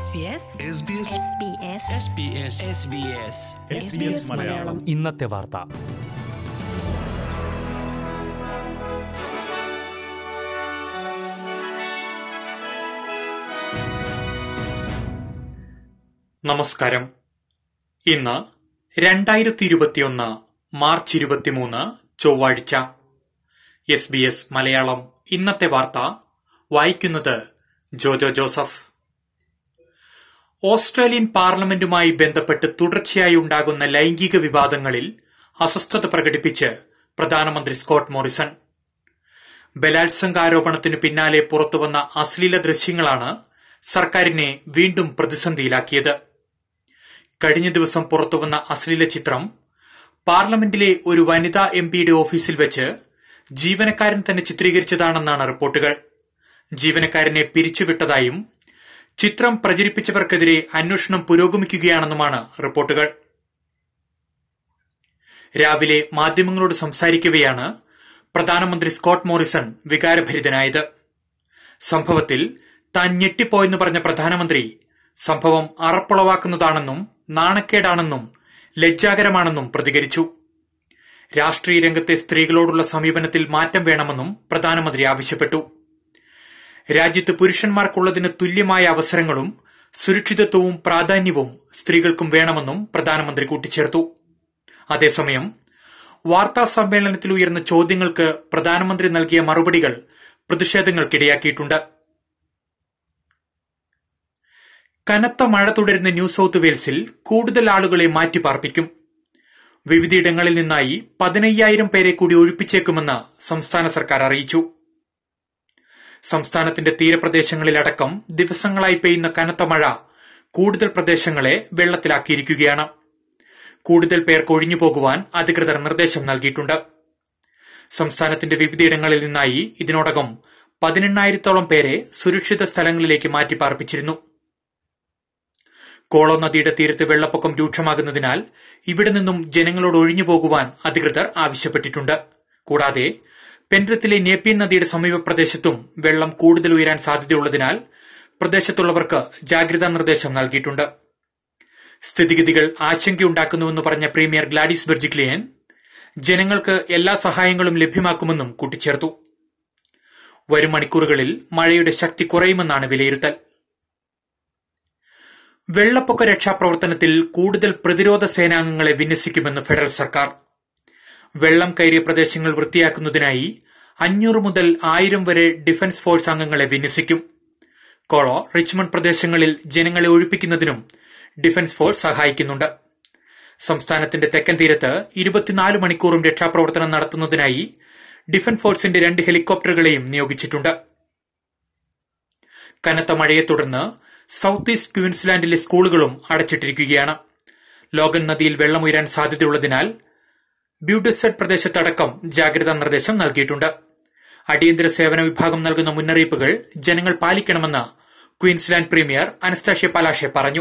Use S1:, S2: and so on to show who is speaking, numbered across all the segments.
S1: SBS
S2: Malayalam
S3: ഇന്നത്തെ വാർത്ത
S4: നമസ്കാരം ഇന്ന് രണ്ടായിരത്തി ഇരുപത്തിയൊന്ന് മാർച്ച് ഇരുപത്തിമൂന്ന് ചൊവ്വാഴ്ച എസ് ബി എസ് മലയാളം ഇന്നത്തെ വാർത്ത വായിക്കുന്നത് ജോജോ ജോസഫ് ഓസ്ട്രേലിയൻ പാർലമെന്റുമായി ബന്ധപ്പെട്ട് തുടർച്ചയായി ഉണ്ടാകുന്ന ലൈംഗിക വിവാദങ്ങളിൽ അസ്വസ്ഥത പ്രകടിപ്പിച്ച് പ്രധാനമന്ത്രി സ്കോട്ട് മോറിസൺ ബലാത്സംഗാരോപണത്തിനു പിന്നാലെ പുറത്തുവന്ന അശ്ലീല ദൃശ്യങ്ങളാണ് സർക്കാരിനെ വീണ്ടും പ്രതിസന്ധിയിലാക്കിയത് കഴിഞ്ഞ ദിവസം പുറത്തുവന്ന അശ്ലീല ചിത്രം പാർലമെന്റിലെ ഒരു വനിതാ എം പിയുടെ ഓഫീസിൽ വെച്ച് ജീവനക്കാരൻ തന്നെ ചിത്രീകരിച്ചതാണെന്നാണ് റിപ്പോർട്ടുകൾ ജീവനക്കാരനെ പിരിച്ചുവിട്ടതായും ചിത്രം പ്രചരിപ്പിച്ചവർക്കെതിരെ അന്വേഷണം പുരോഗമിക്കുകയാണെന്നുമാണ് റിപ്പോർട്ടുകൾ രാവിലെ മാധ്യമങ്ങളോട് സംസാരിക്കവെയാണ് പ്രധാനമന്ത്രി സ്കോട്ട് മോറിസൺ വികാരഭരിതനായത് സംഭവത്തിൽ താൻ ഞെട്ടിപ്പോയെന്ന് പറഞ്ഞ പ്രധാനമന്ത്രി സംഭവം അറപ്പുളവാക്കുന്നതാണെന്നും നാണക്കേടാണെന്നും ലജ്ജാകരമാണെന്നും പ്രതികരിച്ചു രാഷ്ട്രീയ രംഗത്തെ സ്ത്രീകളോടുള്ള സമീപനത്തിൽ മാറ്റം വേണമെന്നും പ്രധാനമന്ത്രി ആവശ്യപ്പെട്ടു രാജ്യത്ത് പുരുഷന്മാർക്കുള്ളതിന് തുല്യമായ അവസരങ്ങളും സുരക്ഷിതത്വവും പ്രാധാന്യവും സ്ത്രീകൾക്കും വേണമെന്നും പ്രധാനമന്ത്രി കൂട്ടിച്ചേർത്തു അതേസമയം വാർത്താ സമ്മേളനത്തിൽ ഉയർന്ന ചോദ്യങ്ങൾക്ക് പ്രധാനമന്ത്രി നൽകിയ മറുപടികൾ പ്രതിഷേധങ്ങൾക്കിടയാക്കിയിട്ടുണ്ട് കനത്ത മഴ തുടരുന്ന ന്യൂ സൌത്ത് വെയിൽസിൽ കൂടുതൽ ആളുകളെ മാറ്റിപ്പാർപ്പിക്കും വിവിധയിടങ്ങളിൽ നിന്നായി പതിനയ്യായിരം പേരെ കൂടി ഒഴിപ്പിച്ചേക്കുമെന്ന് സംസ്ഥാന സർക്കാർ അറിയിച്ചു സംസ്ഥാനത്തിന്റെ തീരപ്രദേശങ്ങളിലടക്കം ദിവസങ്ങളായി പെയ്യുന്ന കനത്ത മഴ കൂടുതൽ പ്രദേശങ്ങളെ വെള്ളത്തിലാക്കിയിരിക്കുകയാണ് കൂടുതൽ പേർക്ക് ഒഴിഞ്ഞു പോകുവാൻ അധികൃതർ നിർദ്ദേശം നൽകിയിട്ടുണ്ട് സംസ്ഥാനത്തിന്റെ വിവിധയിടങ്ങളിൽ നിന്നായി ഇതിനോടകം പതിനെണ്ണായിരത്തോളം പേരെ സുരക്ഷിത സ്ഥലങ്ങളിലേക്ക് മാറ്റിപ്പാർപ്പിച്ചിരുന്നു കോളോ നദിയുടെ തീരത്ത് വെള്ളപ്പൊക്കം രൂക്ഷമാകുന്നതിനാൽ ഇവിടെ നിന്നും ജനങ്ങളോട് ഒഴിഞ്ഞു പോകുവാൻ അധികൃതർ ആവശ്യപ്പെട്ടിട്ടുണ്ട് കൂടാതെ പെൻഡ്രത്തിലെ നേപ്പിയൻ നദിയുടെ സമീപ പ്രദേശത്തും വെള്ളം കൂടുതൽ ഉയരാൻ സാധ്യതയുള്ളതിനാൽ പ്രദേശത്തുള്ളവർക്ക് ജാഗ്രതാ നിർദ്ദേശം നൽകിയിട്ടുണ്ട് സ്ഥിതിഗതികൾ ആശങ്കയുണ്ടാക്കുന്നുവെന്ന് പറഞ്ഞ പ്രീമിയർ ഗ്ലാഡിസ് ബെർജിക്ലിയൻ ജനങ്ങൾക്ക് എല്ലാ സഹായങ്ങളും ലഭ്യമാക്കുമെന്നും കൂട്ടിച്ചേർത്തു വരും മണിക്കൂറുകളിൽ മഴയുടെ ശക്തി കുറയുമെന്നാണ് വിലയിരുത്തൽ വെള്ളപ്പൊക്ക രക്ഷാപ്രവർത്തനത്തിൽ കൂടുതൽ പ്രതിരോധ സേനാംഗങ്ങളെ വിന്യസിക്കുമെന്ന് ഫെഡറൽ സർക്കാർ വെള്ളം കയറിയ പ്രദേശങ്ങൾ വൃത്തിയാക്കുന്നതിനായി അഞ്ഞൂറ് മുതൽ ആയിരം വരെ ഡിഫൻസ് ഫോഴ്സ് അംഗങ്ങളെ വിന്യസിക്കും കോളോ റിച്ച്മണ്ട് പ്രദേശങ്ങളിൽ ജനങ്ങളെ ഒഴിപ്പിക്കുന്നതിനും ഡിഫൻസ് ഫോഴ്സ് സഹായിക്കുന്നുണ്ട് സംസ്ഥാനത്തിന്റെ തെക്കൻ തീരത്ത് ഇരുപത്തിനാല് മണിക്കൂറും രക്ഷാപ്രവർത്തനം നടത്തുന്നതിനായി ഡിഫൻസ് ഫോഴ്സിന്റെ രണ്ട് ഹെലികോപ്റ്ററുകളെയും നിയോഗിച്ചിട്ടുണ്ട് കനത്ത മഴയെ തുടർന്ന് സൌത്ത് ഈസ്റ്റ് ക്വീൻസ്ലാൻഡിലെ സ്കൂളുകളും അടച്ചിട്ടിരിക്കുകയാണ് ലോഗൻ നദിയിൽ വെള്ളമുയരാൻ സാധ്യതയുള്ളതിനാൽ ബ്യൂഡസെഡ് പ്രദേശത്തടക്കം ജാഗ്രതാ നിർദ്ദേശം നൽകിയിട്ടുണ്ട് അടിയന്തര സേവന വിഭാഗം നൽകുന്ന മുന്നറിയിപ്പുകൾ ജനങ്ങൾ പാലിക്കണമെന്ന് ക്വീൻസ്ലാൻഡ് പ്രീമിയർ അനസ്താഷ്യ പലാഷെ പറഞ്ഞു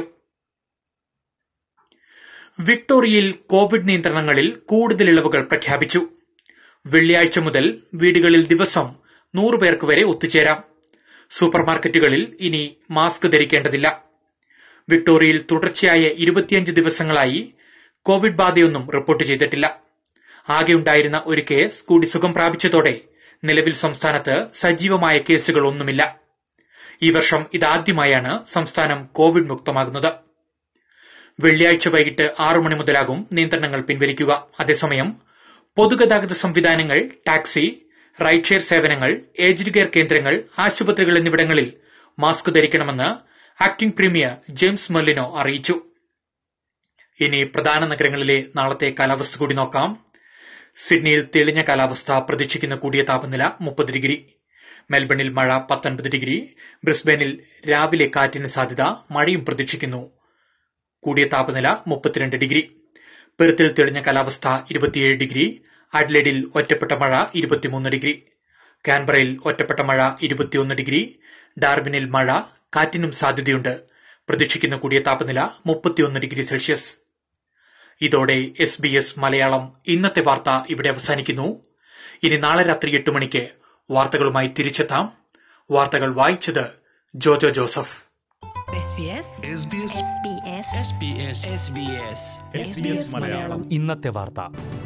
S4: വിക്ടോറിയയിൽ കോവിഡ് നിയന്ത്രണങ്ങളിൽ കൂടുതൽ ഇളവുകൾ പ്രഖ്യാപിച്ചു വെള്ളിയാഴ്ച മുതൽ വീടുകളിൽ ദിവസം നൂറ് പേർക്ക് വരെ ഒത്തുചേരാം സൂപ്പർമാർക്കറ്റുകളിൽ ഇനി മാസ്ക് ധരിക്കേണ്ടതില്ല വിക്ടോറിയയിൽ തുടർച്ചയായ ഇരുപത്തിയഞ്ച് ദിവസങ്ങളായി കോവിഡ് ബാധയൊന്നും റിപ്പോർട്ട് ചെയ്തിട്ടില്ല ആകെ ഉണ്ടായിരുന്ന ഒരു കേസ് കൂടി സുഖം പ്രാപിച്ചതോടെ നിലവിൽ സംസ്ഥാനത്ത് സജീവമായ കേസുകൾ ഒന്നുമില്ല ഈ വർഷം ഇതാദ്യമായാണ് സംസ്ഥാനം കോവിഡ് മുക്തമാകുന്നത് വെള്ളിയാഴ്ച വൈകിട്ട് ആറു മണി മുതലാകും നിയന്ത്രണങ്ങൾ പിൻവലിക്കുക അതേസമയം പൊതുഗതാഗത സംവിധാനങ്ങൾ ടാക്സി റൈഡ് ഷെയർ സേവനങ്ങൾ ഏജ്ഡ് കെയർ കേന്ദ്രങ്ങൾ ആശുപത്രികൾ എന്നിവിടങ്ങളിൽ മാസ്ക് ധരിക്കണമെന്ന് ആക്ടിംഗ് പ്രീമിയർ ജെയിംസ് മെർലിനോ അറിയിച്ചു ഇനി പ്രധാന നഗരങ്ങളിലെ നാളത്തെ കാലാവസ്ഥ കൂടി നോക്കാം സിഡ്നിയിൽ തെളിഞ്ഞ കാലാവസ്ഥ പ്രതീക്ഷിക്കുന്ന കൂടിയ താപനില മുപ്പത് ഡിഗ്രി മെൽബണിൽ മഴ പത്തൊൻപത് ഡിഗ്രി ബ്രിസ്ബനിൽ രാവിലെ കാറ്റിന് സാധ്യത മഴയും പ്രതീക്ഷിക്കുന്നു കൂടിയ താപനില മുപ്പത്തിരണ്ട് ഡിഗ്രി പെർത്തിൽ തെളിഞ്ഞ കാലാവസ്ഥ ഇരുപത്തിയേഴ് ഡിഗ്രി അഡ്ലൈഡിൽ ഒറ്റപ്പെട്ട മഴ ഇരുപത്തിമൂന്ന് ഡിഗ്രി കാൻബറയിൽ ഒറ്റപ്പെട്ട മഴ ഇരുപത്തിയൊന്ന് ഡിഗ്രി ഡാർബിനിൽ മഴ കാറ്റിനും സാധ്യതയുണ്ട് പ്രതീക്ഷിക്കുന്ന കൂടിയ താപനില മുപ്പത്തിയൊന്ന് ഡിഗ്രി സെൽഷ്യസ് ഇതോടെ എസ് ബി എസ് മലയാളം ഇന്നത്തെ വാർത്ത ഇവിടെ അവസാനിക്കുന്നു ഇനി നാളെ രാത്രി എട്ട് മണിക്ക് വാർത്തകളുമായി തിരിച്ചെത്താം വാർത്തകൾ വായിച്ചത് Jojo Joseph
S1: SBS
S2: SBS
S1: SBS
S3: ഇന്നത്തെ വാർത്ത